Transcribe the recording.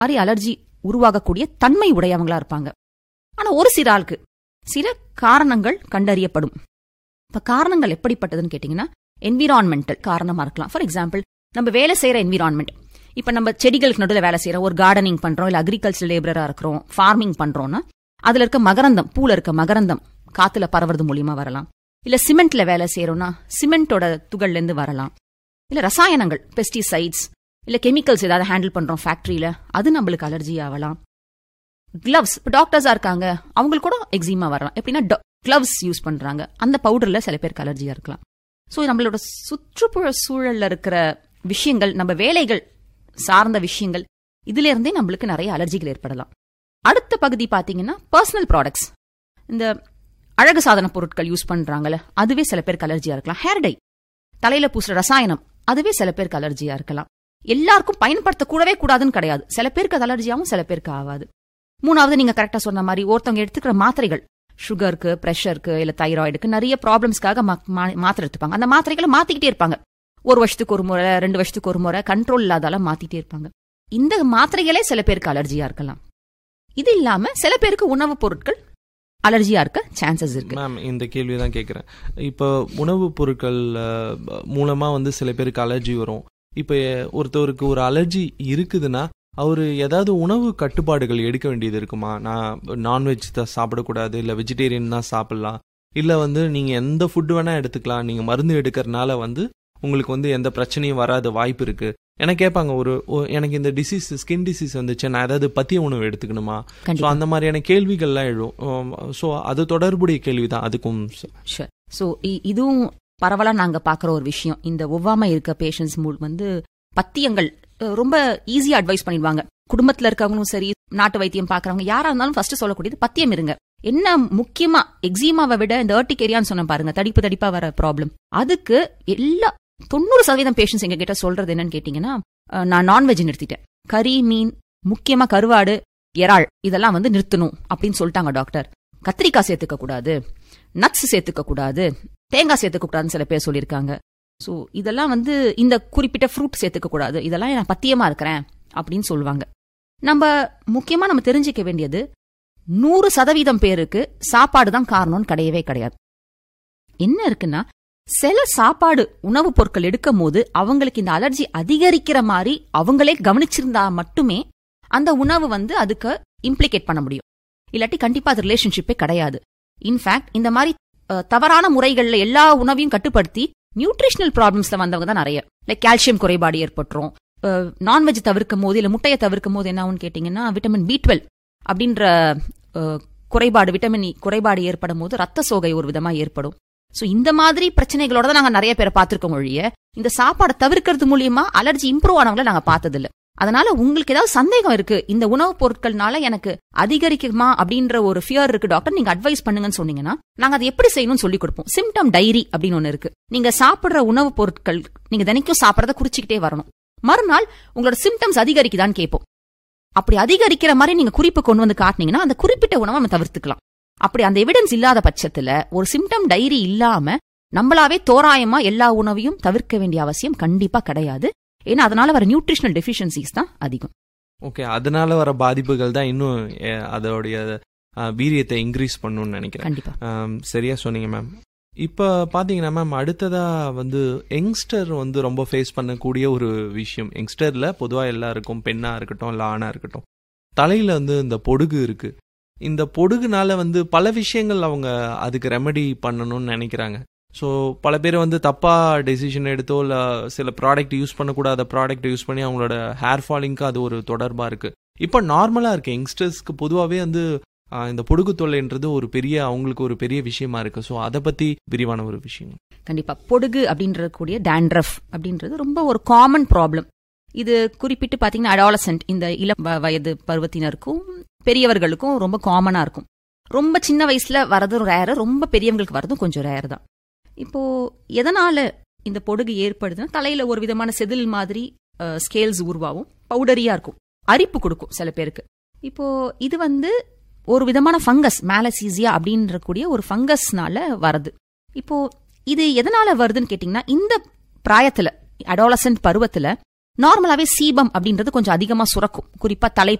மாதிரி அலர்ஜி உருவாகக்கூடிய தன்மை உடையவங்களா இருப்பாங்க ஆனா ஒரு சில ஆளுக்கு சில காரணங்கள் கண்டறியப்படும் இப்ப காரணங்கள் எப்படிப்பட்டதுன்னு கேட்டீங்கன்னா என்விரான்மெண்டல் காரணமா இருக்கலாம் ஃபார் எக்ஸாம்பிள் நம்ம வேலை செய்யற என்விரான்மெண்ட் இப்ப நம்ம செடிகளுக்கு நடுவில் வேலை செய்யறோம் ஒரு கார்டனிங் பண்றோம் இல்ல அக்ரிகல்ச்சர் லேபரரா இருக்கிறோம் ஃபார்மிங் பண்றோம்னா அதுல இருக்க மகரந்தம் பூல இருக்க மகரந்தம் காத்துல பரவுறது மூலியமா வரலாம் இல்ல சிமெண்ட்ல வேலை செய்யறோம்னா சிமெண்டோட துகள்ல இருந்து வரலாம் இல்ல ரசாயனங்கள் பெஸ்டிசைட்ஸ் இல்ல கெமிக்கல்ஸ் ஏதாவது ஹேண்டில் பண்றோம் ஃபேக்டரியில அது நம்மளுக்கு அலர்ஜி ஆகலாம் கிளவ்ஸ் இப்போ டாக்டர்ஸா இருக்காங்க அவங்களுக்கு கூட எக்ஸிமா வரலாம் எப்படின்னா கிளவ்ஸ் யூஸ் பண்றாங்க அந்த பவுடர்ல சில பேருக்கு அலர்ஜியா இருக்கலாம் ஸோ நம்மளோட சுற்றுப்புற சூழல்ல இருக்கிற விஷயங்கள் நம்ம வேலைகள் சார்ந்த விஷயங்கள் இதுல இருந்தே நம்மளுக்கு நிறைய அலர்ஜிகள் ஏற்படலாம் அடுத்த பகுதி பாத்தீங்கன்னா பர்சனல் ப்ராடக்ட்ஸ் இந்த அழகு சாதன பொருட்கள் யூஸ் பண்றாங்கல்ல அதுவே சில பேருக்கு அலர்ஜியா இருக்கலாம் ஹேர் டை தலையில பூசுற ரசாயனம் அதுவே சில பேருக்கு அலர்ஜியா இருக்கலாம் எல்லாருக்கும் பயன்படுத்த கூடவே கூடாதுன்னு கிடையாது சில பேருக்கு அது அலர்ஜியாவும் சில பேருக்கு ஆகாது மூணாவது நீங்க கரெக்டா சொன்ன மாதிரி ஒருத்தவங்க எடுத்துக்கிற மாத்திரைகள் சுகருக்கு பிரஷருக்கு இல்ல தைராய்டுக்கு நிறைய ப்ராப்ளம்ஸ்க்காக மாத்திரை எடுத்துப்பாங்க அந்த மாத்திரைகளை மாத்திக்கிட்டே இருப்பாங்க ஒரு வருஷத்துக்கு ஒரு முறை ரெண்டு வருஷத்துக்கு ஒரு முறை கண்ட்ரோல் இல்லாதால மாத்திட்டே இருப்பாங்க இந்த மாத்திரைகளே சில பேருக்கு அலர்ஜியா இருக்கலாம் இது இல்லாம சில பேருக்கு உணவுப் பொருட்கள் அலர்ஜியா இருக்க சான்சஸ் இருக்கு மேம் இந்த கேள்வி தான் கேட்குறேன் இப்போ உணவுப் பொருட்கள் அஹ், மூலமா வந்து சில பேருக்கு அலர்ஜி வரும் இப்போ ஒருத்தவருக்கு ஒரு அலர்ஜி இருக்குதுன்னா அவர் ஏதாவது உணவு கட்டுப்பாடுகள் எடுக்க வேண்டியது இருக்குமா நான் நான்வெஜ் தான் சாப்பிடக்கூடாது இல்லை வெஜிடேரியன் தான் சாப்பிடலாம் இல்லை வந்து நீங்கள் எந்த ஃபுட்டு வேணால் எடுத்துக்கலாம் நீங்கள் மருந்து எடுக்கிறனால வந்து உங்களுக்கு வந்து எந்த பிரச்சனையும் வராத வாய்ப்பு இருக்கு எனக்கு கேட்பாங்க ஒரு ஒ- எனக்கு இந்த டிசீஸ் ஸ்கின் டிசீஸ் வந்துச்சு நான் ஏதாவது பத்திய உணவு எடுத்துக்கணுமா ஸோ கண்டிப்பா அந்த மாதிரியான கேள்விகள்லாம் எழும் ஸோ அது தொடர்புடைய கேள்வி தான் அதுக்கும் ச- சோ இதுவும் பரவலா நாங்க பாக்குற ஒரு விஷயம் இந்த ஒவ்வாம இருக்க பேஷண்ட்ஸ் வந்து பத்தியங்கள் அஹ், ரொம்ப ஈஸியா அட்வைஸ் பண்ணிடுவாங்க குடும்பத்துல இருக்கவங்களும் சரி நாட்டு வைத்தியம் பாக்குறவங்க யாரா இருந்தாலும் ஃபர்ஸ்ட் சொல்லக்கூடியது பத்தியம் இருங்க என்ன முக்கியமா எக்ஸிமாவை விட இந்த ஏர்டிகேரியான்னு சொன்ன பாருங்க தடிப்பு தடிப்பா வர ப்ராப்ளம் அதுக்கு எல்லா தொண்ணூறு சதவீதம் பேஷண்ட்ஸ் எங்க கிட்ட சொல்றது என்னன்னு கேட்டீங்கன்னா அஹ், நான் நான்வெஜ் நிறுத்திட்டேன் கறி மீன் முக்கியமா கருவாடு இறால் இதெல்லாம் வந்து நிறுத்தணும் அப்படின்னு சொல்லிட்டாங்க டாக்டர் கத்திரிக்காய் சேர்த்துக்க கூடாது நட்ஸ் சேர்த்துக்க கூடாது தேங்காய் சேர்த்துக்க கூடாதுன்னு சில பேர் சொல்லியிருக்காங்க ஸோ இதெல்லாம் வந்து இந்த குறிப்பிட்ட ஃப்ரூட் சேர்த்துக்க கூடாது இதெல்லாம் நான் பத்தியமா இருக்கிறேன் அப்படின்னு சொல்லுவாங்க நம்ம முக்கியமா நம்ம தெரிஞ்சுக்க வேண்டியது நூறு சதவீதம் பேருக்கு சாப்பாடு தான் காரணம்னு கிடையவே கிடையாது என்ன இருக்குன்னா சில சாப்பாடு உணவுப் பொருட்கள் எடுக்கும் போது அவங்களுக்கு இந்த அலர்ஜி அதிகரிக்கிற மாதிரி அவங்களே கவனிச்சிருந்தா மட்டுமே அந்த உணவு வந்து அதுக்கு இம்ப்ளிகேட் பண்ண முடியும் இல்லாட்டி கண்டிப்பா அது ரிலேஷன்ஷிப்பே கிடையாது இன்ஃபேக்ட் இந்த மாதிரி அஹ், தவறான முறைகள்ல எல்லா உணவையும் கட்டுப்படுத்தி நியூட்ரிஷனல் ப்ராப்ளம்ஸ்ல வந்தவங்க தான் நிறைய லைக் கால்சியம் குறைபாடு ஏற்பட்டுரும் நான்வெஜ் தவிர்க்கும் போது இல்ல முட்டையை தவிர்க்கும் போது என்ன ஆகும்னு கேட்டீங்கன்னா விட்டமின் பி டுவெல் அப்படின்ற அஹ், குறைபாடு விட்டமின் இ குறைபாடு ஏற்படும் போது ரத்த சோகை ஒரு விதமா ஏற்படும் சோ இந்த மாதிரி பிரச்சனைகளோட தான் நாங்க நிறைய பேரை பார்த்திருக்கோம் ஒழிய இந்த சாப்பாடை தவிர்க்கிறது மூலியமா அலர்ஜி இம்ப்ரூவ் ஆனவங்கள நாங்க பார்த்தது இல்ல அதனால உங்களுக்கு ஏதாவது சந்தேகம் இருக்கு இந்த உணவுப் பொருட்கள்னால எனக்கு அதிகரிக்குமா அப்படின்ற ஒரு ஃபியர் இருக்கு டாக்டர் நீங்க அட்வைஸ் பண்ணுங்கன்னு சொன்னீங்கன்னா நாங்க அதை எப்படி செய்யணும்னு சொல்லி கொடுப்போம் சிம்டம் டைரி அப்படின்னு ஒண்ணு இருக்கு நீங்க சாப்பிடுற உணவுப் பொருட்கள் நீங்க தினைக்கும் சாப்பிடறத குறிச்சுக்கிட்டே வரணும் மறுநாள் உங்களோட சிம்டம்ஸ் அதிகரிக்குதான்னு கேட்போம் அப்படி அதிகரிக்கிற மாதிரி நீங்க குறிப்பு கொண்டு வந்து காட்டினீங்கன்னா அந்த குறிப்பிட்ட உணவை நம்ம தவிர்த்துக்கலாம் அப்படி அந்த எவிடன்ஸ் இல்லாத பட்சத்துல ஒரு சிம்டம் டைரி இல்லாம நம்மளாவே தோராயமா எல்லா உணவையும் தவிர்க்க வேண்டிய அவசியம் கண்டிப்பா கிடையாது ஏன்னா அதனால வர நியூட்ரிஷனல் டெஃபிஷியன்சிஸ் தான் அதிகம் ஓகே அதனால வர பாதிப்புகள் தான் இன்னும் அஹ், அதோடைய அஹ், வீரியத்தை இன்க்ரீஸ் பண்ணுன்னு நினைக்கிறேன் கண்டிப்பா ஆம், சரியா சொன்னீங்க மேம் இப்போ பார்த்தீங்கன்னா மேம் அடுத்ததா வந்து யங்ஸ்டர் வந்து ரொம்ப ஃபேஸ் பண்ணக்கூடிய ஒரு விஷயம் யங்ஸ்டரில் பொதுவாக எல்லாருக்கும் பெண்ணாக இருக்கட்டும் இல்லை ஆணாக இருக்கட்டும் தலையில் வந்து இந்த பொடுகு இருக்கு இந்த பொடுகுனால வந்து பல விஷயங்கள் அவங்க அதுக்கு ரெமெடி பண்ணணும்னு நினைக்கிறாங்க ஸோ பல பேர் வந்து தப்பாக டெசிஷன் எடுத்தோ இல்லை சில ப்ராடக்ட் யூஸ் பண்ணக்கூடாத ப்ராடக்ட் யூஸ் பண்ணி அவங்களோட ஹேர் ஃபாலிங்க்கு அது ஒரு தொடர்பாக இருக்குது இப்போ நார்மலாக இருக்கு யங்ஸ்டர்ஸ்க்கு பொதுவாகவே வந்து ஆஹ் இந்த பொடுகு தொல்லைன்றது ஒரு பெரிய அவங்களுக்கு ஒரு பெரிய விஷயமா இருக்கு ஸோ அதை பத்தி விரிவான ஒரு விஷயம் கண்டிப்பா பொடுகு அப்படின்ற கூடிய டேண்ட்ரஃப் அப்படின்றது ரொம்ப ஒரு காமன் ப்ராப்ளம் இது குறிப்பிட்டு பாத்தீங்கன்னா அடாலசென்ட் இந்த இளம் வ- வயது பருவத்தினருக்கும் பெரியவர்களுக்கும் ரொம்ப காமனா இருக்கும் ரொம்ப சின்ன வயசுல வரதும் ரேர் ரொம்ப பெரியவங்களுக்கு வரதும் கொஞ்சம் ரேர் தான் இப்போ எதனால இந்த பொடுகு ஏற்படுதுன்னா தலையில ஒரு விதமான செதில் மாதிரி ஸ்கேல்ஸ் உருவாகும் பவுடரியா இருக்கும் அரிப்பு கொடுக்கும் சில பேருக்கு இப்போ இது வந்து ஒரு விதமான ஃபங்கஸ் மேலசீசியா அப்படின்ற கூடிய ஒரு ஃபங்கஸ்னால வருது இப்போ இது எதனால வருதுன்னு கேட்டிங்கன்னா இந்த பிராயத்துல அடாலசன்ட் பருவத்துல நார்மலாவே சீபம் அப்படின்றது கொஞ்சம் அதிகமா சுரக்கும் குறிப்பா தலை